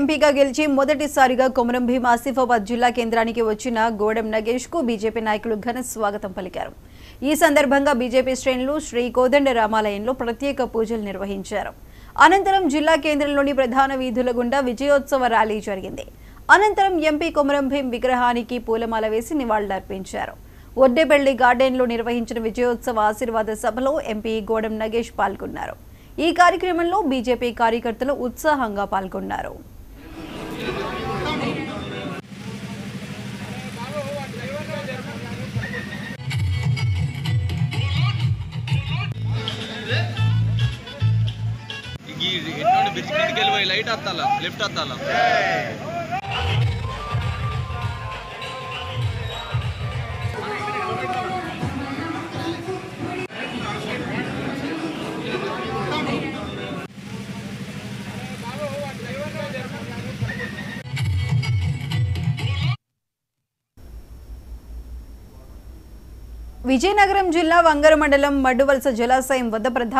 ఎంపీగా గెలిచి మొదటిసారిగా కొమరం భీం ఆసిఫాబాద్ జిల్లా కేంద్రానికి వచ్చిన గోడెం నగేష్ కు బీజేపీ నాయకులు ఘన స్వాగతం పలికారు ఈ సందర్భంగా బీజేపీ శ్రేణులు శ్రీ కోదండ రామాలయంలో ప్రత్యేక పూజలు నిర్వహించారు అనంతరం జిల్లా కేంద్రంలోని ప్రధాన వీధుల గుండా విజయోత్సవ ర్యాలీ జరిగింది అనంతరం ఎంపీ కొమరం భీం విగ్రహానికి పూలమాల వేసి నివాళులర్పించారు ఒడ్డెబెల్లి గార్డెన్లో నిర్వహించిన విజయోత్సవ ఆశీర్వాద సభలో ఎంపీ గోడెం నగేష్ పాల్గొన్నారు ఈ కార్యక్రమంలో బీజేపీ కార్యకర్తలు ఉత్సాహంగా పాల్గొన్నారు ఈ ఎటువంటి బ్రిడ్జ్ మీదకి వెళ్ళిపోయి లైట్ వస్తాలా లెఫ్ట్ వస్తాలా విజయనగరం జిల్లా వంగర మండలం మడ్డువలస జలాశయం వద్ద ప్రధాన